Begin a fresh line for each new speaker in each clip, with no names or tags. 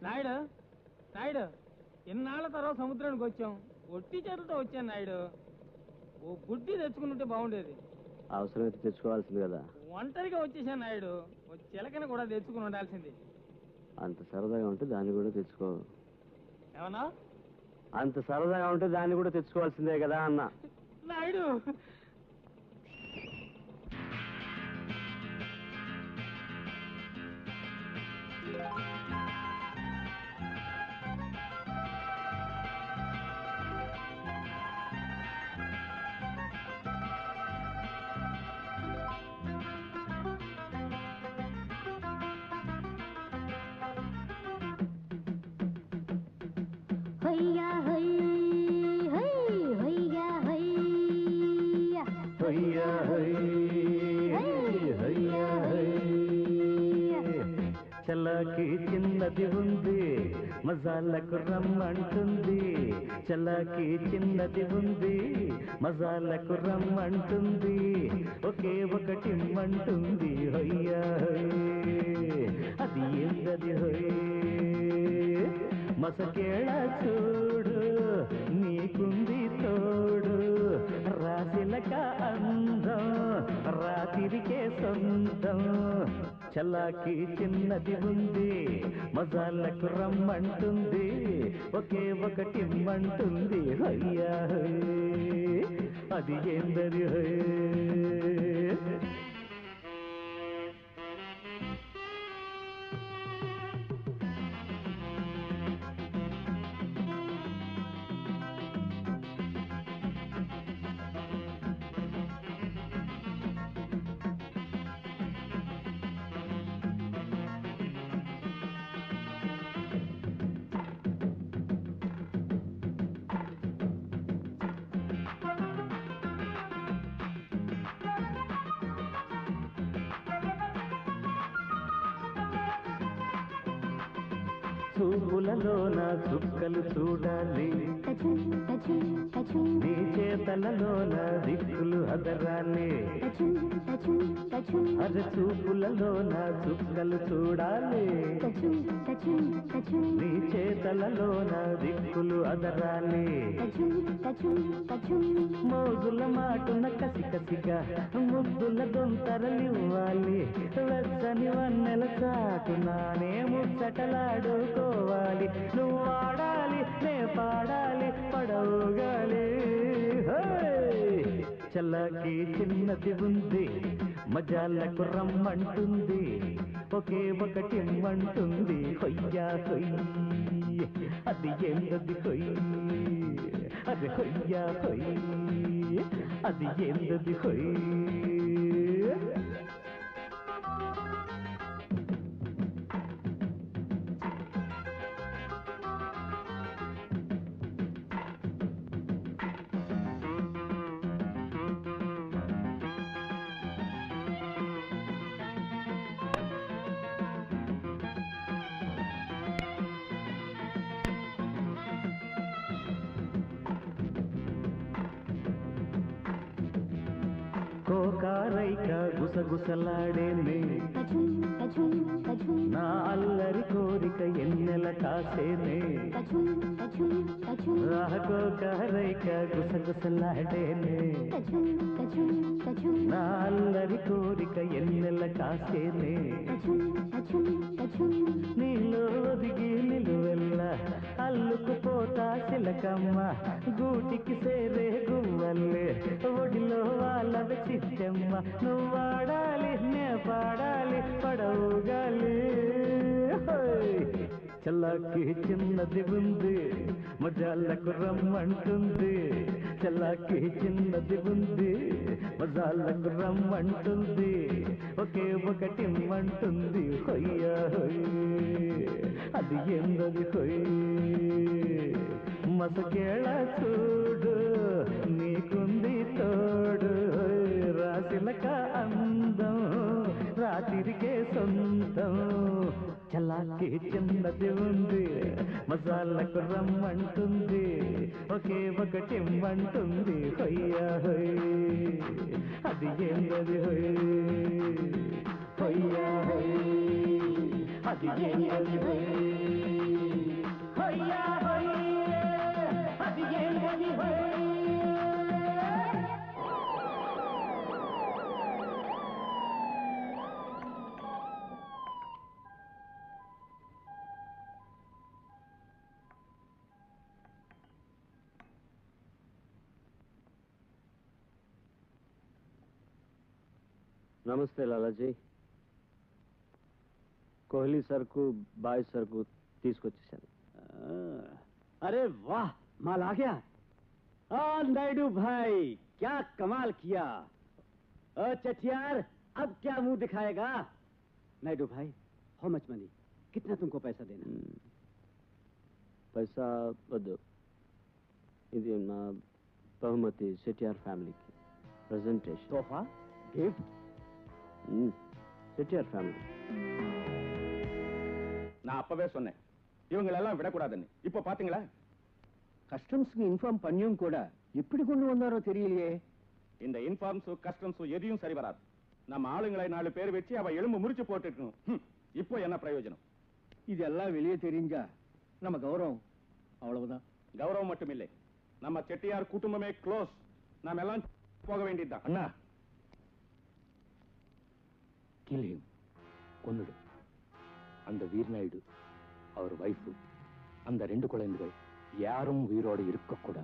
నాయుడు నాయుడు ఎన్నాళ్ళ తర్వాత సముద్రానికి వచ్చాం ఒట్టి చేతులతో వచ్చాను నాయుడు ఓ బుడ్డి తెచ్చుకుంటుంటే బాగుండేది
అవసరమైతే తెచ్చుకోవాల్సింది కదా
ఒంటరిగా వచ్చేసాను నాయుడు ఓ చిలకని కూడా తెచ్చుకుని ఉండాల్సింది
అంత సరదాగా ఉంటే దాన్ని కూడా తెచ్చుకో
ఏమన్నా
అంత సరదాగా ఉంటే దాన్ని కూడా తెచ్చుకోవాల్సిందే కదా అన్న
నాయుడు
హయ్యా హై హై హయ్యా హయ్యా
హయ్యా హై, హయ్యా హై. చల్లకి చిన్నది ఉంది మజాలకు రమ్మంటుంది చల్లకి చిన్నది ఉంది మజాలకు రమ్మంటుంది ఒకే ఒకటి మంటుంది హయ్యా హై. అది ఏందది హై మసకేళ చూడు నీకుంది తోడు రాసిలక అందం రాతిరికే సొంతం చల్లాకి చిన్నది ఉంది మజాలకు రమ్మంటుంది ఒకే ఒకటి మంటుంది హయ్యా హై. అది ఏందది హై చూపులలోన చుక్కలు చూడాలి
కచుం కచుం కచుం
నీ చేతలలోన దిక్కులు అదరాలి
కచుం కచుం కచుం
అర చూపులలోన చుక్కలు చూడాలి
కచుం కచుం కచుం
నీ చేతలలోన దిక్కులు అదరాలి
కచుం కచుం కచుం
మోజుల మాటున కసి కసిగా ముద్దుల దొంతరలివ్వాలి వెచ్చని వన్నెల చాటునానే ముచ్చటలాడుకోవాలి నువ్వు ఆడాలి నే పాడాలి పడవుగాలి చల్లకి చిన్నది ఉంది మజాలకు రమ్మంటుంది ఒకే ఒకటి ఇమ్మంటుంది కొయ్యా కొయ్యి అది ఏందది కొయ్యి అది కొయ్యా కొయ్యి అది ఏందది కొయ్యి కోకారైక గుసగుసలాడేనే
కచుం కచుం కచుం
నా అల్లరి కోరిక ఎన్నెల కాసేనే
కచుం కచుం కచుం
రాకోకారైక గుసగుసలాడేనే
కచుం కచుం కచుం
నా అల్లరి కోరిక ఎన్నెల కాసేనే
కచుం కచుం కచుం
నీలో ఒదిగి నిలువెల్ల అల్లుకుపోతా సిలకమ్మ గూటికి సేరే గువ్వల్లే ఒడిలో వాళ్ళవి చిట్టమ్మ నువ్వు వాడాలి నే పాడాలి పడవుగాలి హోయ్. చల్లాకి చిన్నది ఉంది మజాలకు రమ్మంటుంది చల్లాకి చిన్నది ఉంది మజాలకు రమ్మంటుంది ఒకే ఒకటి ఇమ్మంటుంది హొయ్యా హొయ్ అది ఎందది హొయ్ మసకేళ చూడు నీకుంది తోడు రాసిలక అందం రాతిరికే సొంతం చల్లాకి చిన్నది ఉంది మసాలకు రమ్మంటుంది ఒకే ఒకటి ఇమ్మంటుంది హొయ్యా హొయ్ అది ఏందది హొయ్ హొయ్యా హొయ్ అది ఏంటది హోయ్? హొయ్యా హొయ్. అది ఏంటది హోయ్?
నమస్తే లాలాజీ కోహ్లీ సరుకు బాయ్ సరుకు తీసుకొచ్చేసాను
अरे वाह माल आ गया आ नायडू भाई क्या कमाल किया ओ चटियार अब क्या मुंह दिखाएगा नायडू भाई हाउ मच मनी कितना तुमको पैसा देना
మ్మ్. పైసా వద్దు ఇది నా బహుమతి సెటిఆర్ ఫ్యామిలీకి ప్రజెంటేషన్
तोहफा गिफ्ट
செட்டியார் ஃபேமிலி
நான் அப்பவே சொன்னேன் இவங்களெல்லாம் விடக்கூடாதுன்னு இப்போ பாத்தீங்களா
கஸ்டம்ஸ்க்கு இன்ஃபார்ம் பண்ணியும் கூட எப்படி கொண்டு வந்தாரோ தெரியலையே
இந்த இன்ஃபார்ம்ஸ் கஸ்டம்ஸ் எதையும் சரி வராது நம்ம ஆளுங்களை நாலு பேர் வச்சு அவ எலும்பு முறிச்சு போட்டுக்கணும் ஹம், இப்போ என்ன பிரயோஜனம்
இதெல்லாம் வெளியே தெரிஞ்சா நம்ம கௌரவம் அவ்வளவுதான்
கௌரவம் மட்டும் இல்லை நம்ம செட்டியார் குடும்பமே க்ளோஸ் நாம எல்லாம் போக வேண்டியதுதான்
அண்ணா கில்லியும் கொன்னுடு அந்த வீர்நாயுடு அவர் வைஃபு அந்த ரெண்டு குழந்தைகள் யாரும் உயிரோடு இருக்கக்கூடாது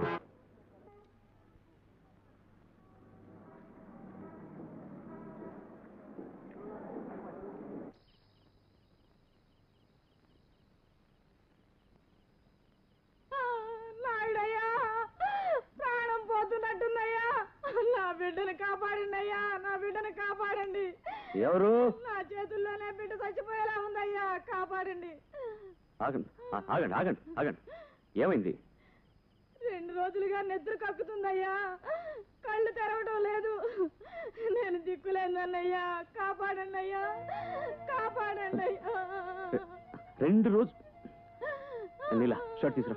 నాయుడయ్యా ప్రాణం పోతున్నట్టుందయ్యా నా బిడ్డను కాపాడండి నా బిడ్డను కాపాడండి
ఎవరు
నా చేతుల్లోనే బిడ్డ చచ్చిపోయేలా ఉందయ్యా కాపాడండి
ఆగండి ఆ- ఆగండి ఆగండి ఆగండి ఏమైంది
రెండు రోజులుగా నిద్ర కక్కుతుందయ్యా కళ్ళు తెరవడం లేదు నేను దిక్కులేదన్నయ్యా కాపాడండి అయ్యా కాపాడండి అయ్యా
రెండు రోజు నీలా షర్ట్ తీసురా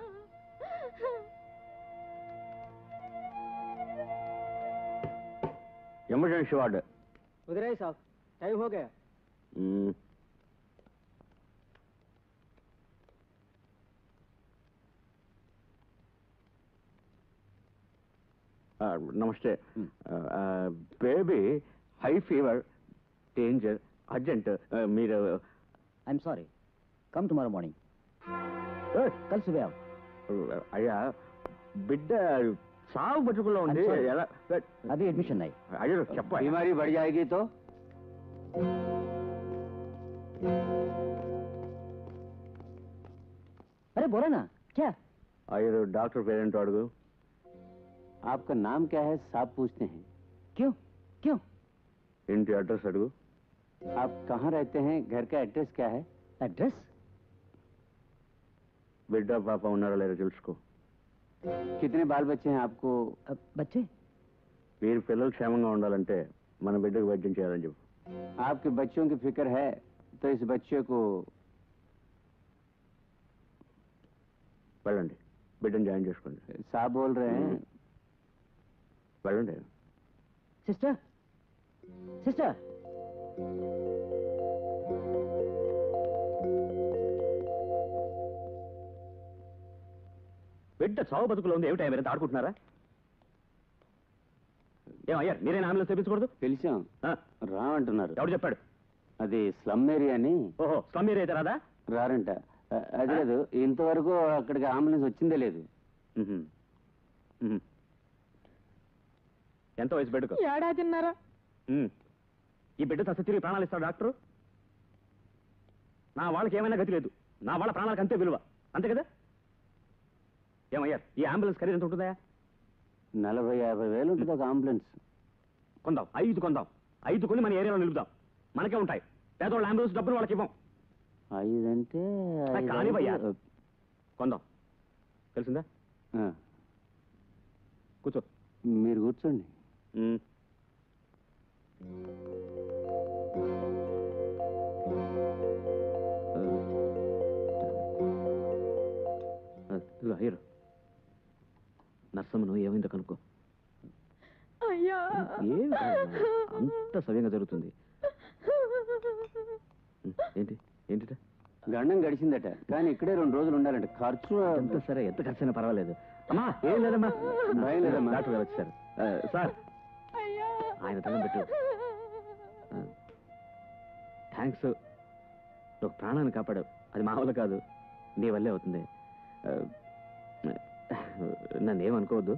ఎమర్జెన్సీ వార్డు
उधर ही साहब टाइम हो गया
మ్మ్. ఆ, నమస్తే baby high fever danger urgent మీరు
I am sorry come tomorrow morning
ఏయ్,
कल सुबह आओ
అయ్యా బిడ్డ సాగు బతుకుల్లో ఉంది
I'm sorry.
ఎలా
अभी एडमिशन नहीं
అయ్యో చెప్ప
बीमारी बढ़ जाएगी तो अरे बोला ना क्या
అయ్యో డాక్టర్ పేరెంట్ అడుగు
आपका नाम क्या है साहब पूछते हैं क्यों क्यों
ఇంటి అడ్రస్ అడుగు
आप कहाँ रहते हैं घर का एड्रेस क्या है एड्रेस
బిడ్డ పాప ఉన్నారో లేదో తెలుసుకో
कितने बाल बच्चे हैं आपको बच्चे
వీరి పిల్లలు క్షేమంగా ఉండాలంటే మన బిడ్డకు వైద్యం చేయాలని చెప్పు
आपके बच्चों की फिक्र है तो इस बच्चे को
వెళ్ళండి బిడ్డను జాయిన్ చేసుకోండి
साहब बोल रहे हैं
వెళ్ళండి
सिस्टर सिस्टर
బిడ్డ చావు బతుకులో ఉంది ఏమిటా మీరు ఆడుకుంటున్నారా ఏమయ్యారు మీరేనా అంబులెన్స్ తెప్పించకూడదు
పిలిచాం
ఆ,
రామంటున్నారు
ఎవడు చెప్పాడు
అది స్లమ్ ఏరియా అని
ఓహో స్లమ్ ఏరియా అయితే రాదా
రారంట అ- అది లేదు ఇంతవరకు అక్కడికి అంబులెన్స్ వచ్చిందే లేదు
మ్హూ. మ్హూ. ఎంత వయసు బిడ్డకు
ఏడాదిన్నర
మ్. ఈ బిడ్డ తస్త తిరిగి ప్రాణాలు ఇస్తాడు డాక్టరు నా వాళ్ళకి ఏమైనా గతి లేదు నా వాళ్ళ ప్రాణాలకు అంతే విలువ అంతే కదా ఏమయ్యారు ఈ అంబులెన్స్ ఖరీదు ఎంత ఉంటుందా
నలభై యాభై వేలు ఉంటుంది ఒక అంబులెన్స్
కొందాం ఐదు కొందాం ఐదు కొని మన ఏరియాలో నిలుపుదాం మనకే ఉంటాయి పేదవాళ్ళ అంబులెన్స్ డబ్బులు వాళ్ళకి ఇవ్వం
ఐదంటే
ఆ,
ఐదు
కానివయ్యా.
ఐదు-
కొందాం తెలిసిందా
ఆ,
కూర్చో
మీరు కూర్చోండి
మ్. ఆ, ఇదిగో హీరో నర్సమ్మను ఏమైందో కనుక్కో
అయ్యా
ఏం కాదు, అంత సవ్యంగా జరుగుతుంది ఉం, ఏంటి ఏంటిట
గండం గడిచిందట కానీ ఇక్కడే రెండు రోజులు ఉండాలంట ఖర్చు
ఎంత సరే ఎంత ఖర్చైనా పర్వాలేదు అమ్మా ఏం లేదమ్మా
భయం లేదమ్మా.
డాక్టర్ గారు వచ్చారు ఆ, సార్ ఆయన దండం పెట్టు థ్యాంక్స్ ఒక ప్రాణాన్ని కాపాడావు అది మా వల్ల కాదు నీ వల్లే అవుతుంది ఆ, నన్ను ఏమనుకోవద్దు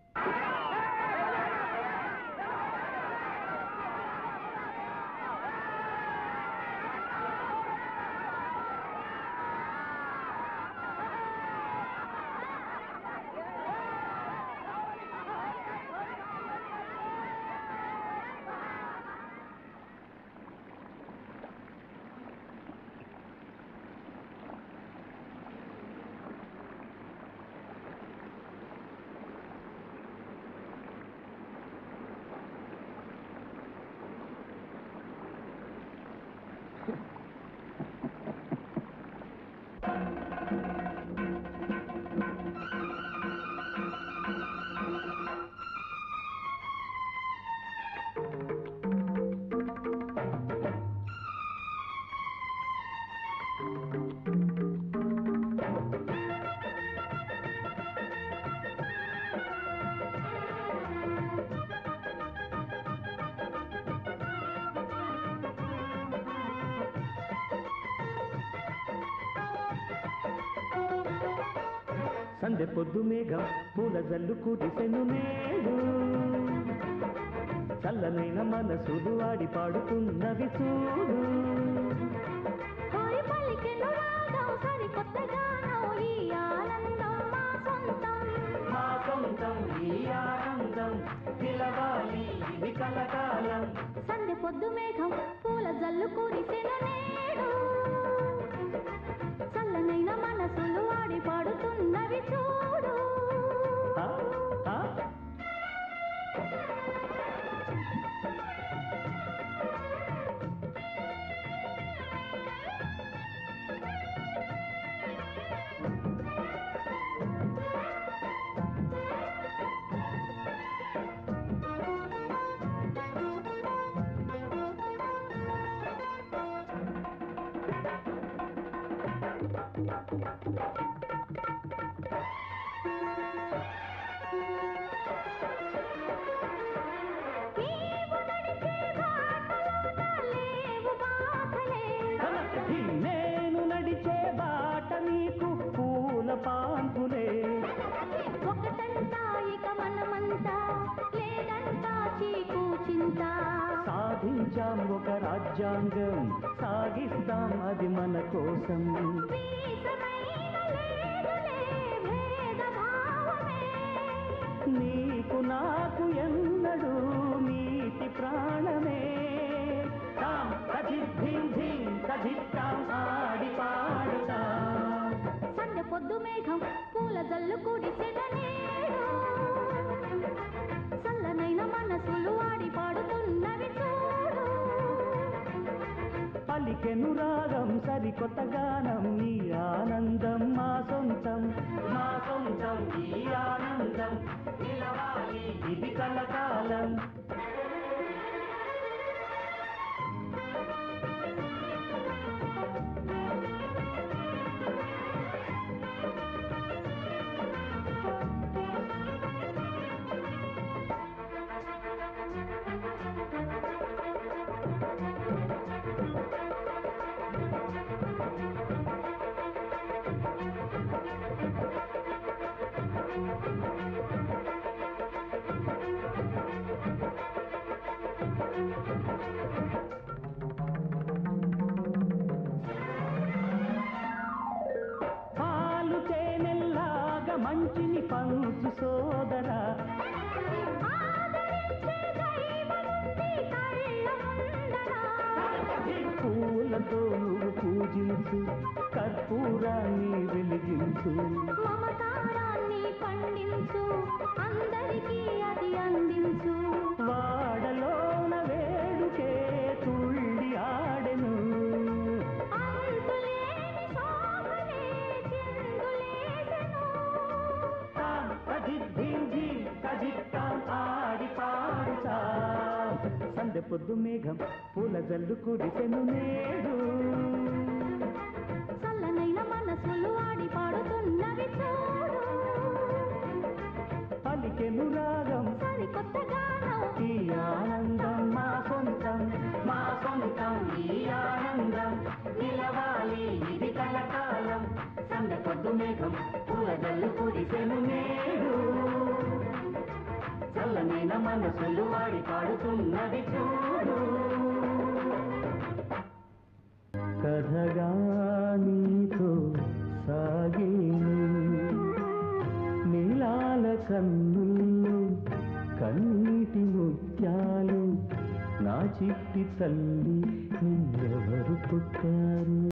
సందె పొద్దు మేఘం పూల జల్లు కురిసెను నేడు చల్లనైన మనసులు ఆడి పాడుతున్నవి చూడు
హాయ్ పలికెను రాగం సరికొత్త గానం ఈ ఆనందం మా సొంతం
మా సొంతం ఈ ఆనందం పిలవాలి ఇది కలకాలం
సందె పొద్దు మేఘం పూల జల్లు కురిసెను నేడు చల్లనైన మనసులు ఆడి పాడుతున్నవి చూడు
ఆ, ఆ,
నీవు నడిచే బాటలోన లేవు బాధలే
ఈ నేను నడిచే బాట నీకు పూల పాన్పులే
ఒకటంతా ఇక మనమంతా లేదంతా చీకు చింత
సాధించాం ఒక రాజ్యాంగం సాగిస్తాం అది మన కోసం
వీసమైన లేదులే భేదభావమే
నీకు నాకు ఎన్నడు నీతి ప్రాణమే తాం తజిద్ధిం ధిం తజిత్తాం ఆడి పాడుతాం
సందె పొద్దు మేఘం పూల జల్లు కుడిసెన నేడు చల్లనైన మనసులు ఆడి పాడుతున్నవి చూడు
పలికెను రాగం సరికొత్త గానం ఈ ఆనందం మా సొంతం మా సొంతం ఈ ఆనందం నిలవాలి ఇది కలకాలం పాలు తేనెల్లాగా మంచిని పంచు సోదరా
ఆదరించే దైవముంది కళ్ళ ముందర
పూలతో నువ్వు పూజించు కర్పూరాన్ని వెలిగించు
మమకారాన్ని పండించు అందరికీ అది అందించు
వాడలోన వేడుకే తుళ్ళి ఆడెను
అంతులేని శోభలే చిందులేసెను
తాం తజిద్ధిం ధిం తజిత్తాం ఆడి పాడుతా సందె పొద్దు మేఘం పూల జల్లు కురిసెను నేడు మేఘం పూల జల్లు కురిసెను నేడు చల్లనైన మనసులు వాడి పాడుతున్నది చూడు కథగా నీతో సాగేను నీలాల కన్నుల్లో కన్నీటి ముత్యాలు నా చిట్టి తల్లి నిన్నెవరు పుట్టారు